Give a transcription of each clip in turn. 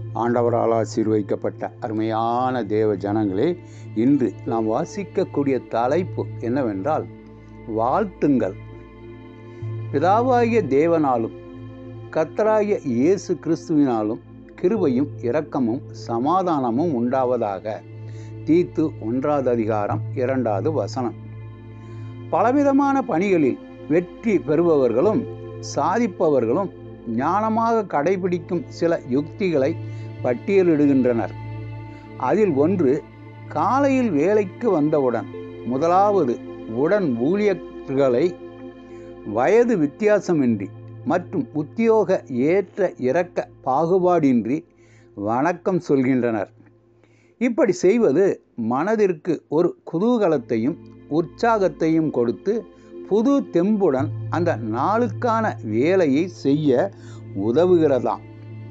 ஆண்டவரால் ஆசீர்வதிக்கப்பட்ட அருமையான தேவ ஜனங்களே இன்று நாம் வாசிக்கக்கூடிய தலைப்பு என்னவென்றால் வாழ்த்துங்கள் பிதாவாகிய தேவனாலும் கர்த்தராகிய இயேசு கிறிஸ்துவினாலும் கிருபையும் இரக்கமும் சமாதானமும் உண்டாவதாக தீத்து ஒன்றாவது அதிகாரம் இரண்டாவது வசனம் பலவிதமான பணிகளில் வெற்றி பெறுபவர்களும் சாதிப்பவர்களும் ஞானமாக கடைபிடிக்கும் சில யுக்திகளை பட்டியலிடுகின்றனர் அதில் ஒன்று காலையில் வேலைக்கு வந்தவுடன் முதலாவது உடன் ஊழியர்களை வயது வித்தியாசமின்றி மற்றும் உத்தியோக ஏற்ற இறக்க பாகுபாடின்றி வணக்கம் சொல்கின்றனர் இப்படி செய்வது மனதிற்கு ஒரு குதூகலத்தையும் உற்சாகத்தையும் கொடுத்து புது தெம்புடன் அந்த நாளுக்கான வேலையை செய்ய உதவுகிறதாம்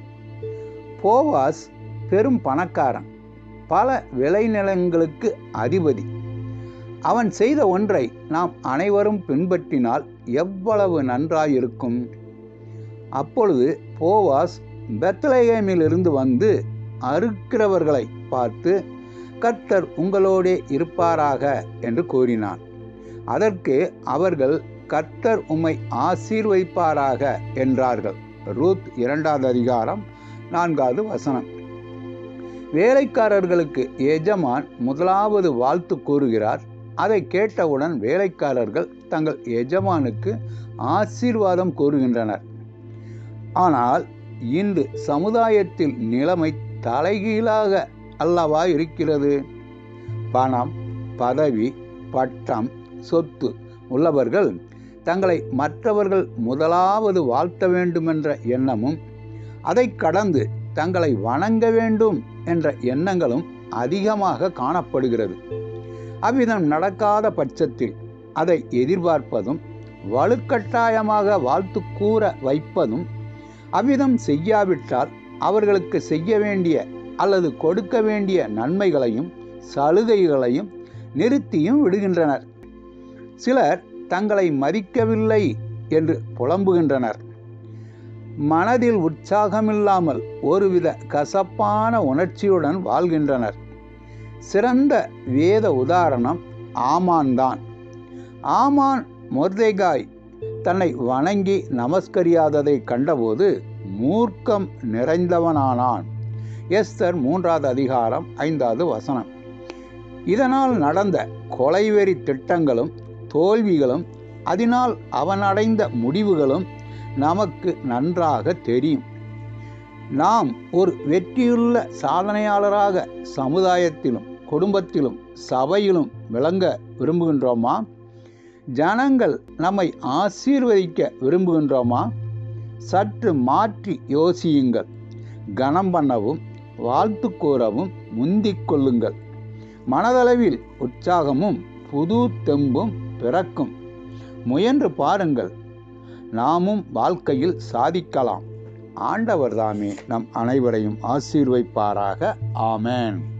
போவாஸ் பெரும் பணக்காரன் பல விளைநிலங்களுக்கு அதிபதி அவன் செய்த ஒன்றை நாம் அனைவரும் பின்பற்றினால் எவ்வளவு நன்றாயிருக்கும் அப்பொழுது போவாஸ் பெத்லகேமிலிருந்து வந்து அறுக்கிறவர்களை பார்த்து கர்த்தர் உங்களோடே இருப்பாராக என்று கூறினான் அதற்கு அவர்கள் கர்த்தர் உம்மை ஆசீர்வைப்பாராக என்றார்கள் ரூத் இரண்டாவது அதிகாரம் நான்காவது வசனம் வேலைக்காரர்களுக்கு எஜமான் முதலாவது வாழ்த்து கூறுகிறார் அதை கேட்டவுடன் வேலைக்காரர்கள் தங்கள் எஜமானுக்கு ஆசீர்வாதம் கூறுகின்றனர் ஆனால் இன்று சமுதாயத்தில் நிலைமை தலைகீழாக அல்லவா இருக்கிறது பணம் பதவி பட்டம் சொத்து உள்ளவர்கள் தங்களை மற்றவர்கள் முதலாவது வாழ்த்த வேண்டுமென்ற எண்ணமும் அதை கடந்து தங்களை வணங்க வேண்டும் என்ற எண்ணங்களும் அதிகமாக காணப்படுகிறது அவ்விதம் நடக்காத பட்சத்தில் அதை எதிர்பார்ப்பதும் வலுக்கட்டாயமாக வாழ்த்து கூற வைப்பதும் அவ்விதம் செய்யாவிட்டால் அவர்களுக்கு செய்ய வேண்டிய அல்லது கொடுக்க வேண்டிய நன்மைகளையும் சலுகைகளையும் நிறுத்தியும் விடுகின்றனர் சிலர் தங்களை மதிக்கவில்லை என்று புலம்புகின்றனர் மனதில் உற்சாகமில்லாமல் ஒருவித கசப்பான உணர்ச்சியுடன் வாழ்கின்றனர் சிறந்த வேத உதாரணம் ஆமான் தான் ஆமான் மொர்தேகாய் தன்னை வணங்கி நமஸ்கரியாததை கண்டபோது மூர்க்கம் நிறைந்தவனானான் எஸ்தர் மூன்றாவது அதிகாரம் ஐந்தாவது வசனம் இதனால் நடந்த கொலைவெறி திட்டங்களும் தோல்விகளும் அதனால் அவன் அடைந்த முடிவுகளும் நமக்கு நன்றாக தெரியும் நாம் ஒரு வெற்றியுள்ள சாதனையாளராக சமுதாயத்திலும் குடும்பத்திலும் சபையிலும் விளங்க விரும்புகின்றோமா ஜனங்கள் நம்மை ஆசீர்வதிக்க விரும்புகின்றோமா சற்று மாற்றி யோசியுங்கள் கனம் பண்ணவும் வாழ்த்து கூறவும் முந்திக் கொள்ளுங்கள் மனதளவில் உற்சாகமும் புது தெம்பும் பிறக்கும் முயன்று பாருங்கள் நாமும் வாழ்க்கையில் சாதிக்கலாம் ஆண்டவர் தாமே நம் அனைவரையும் ஆசீர்வைப்பாராக ஆமேன்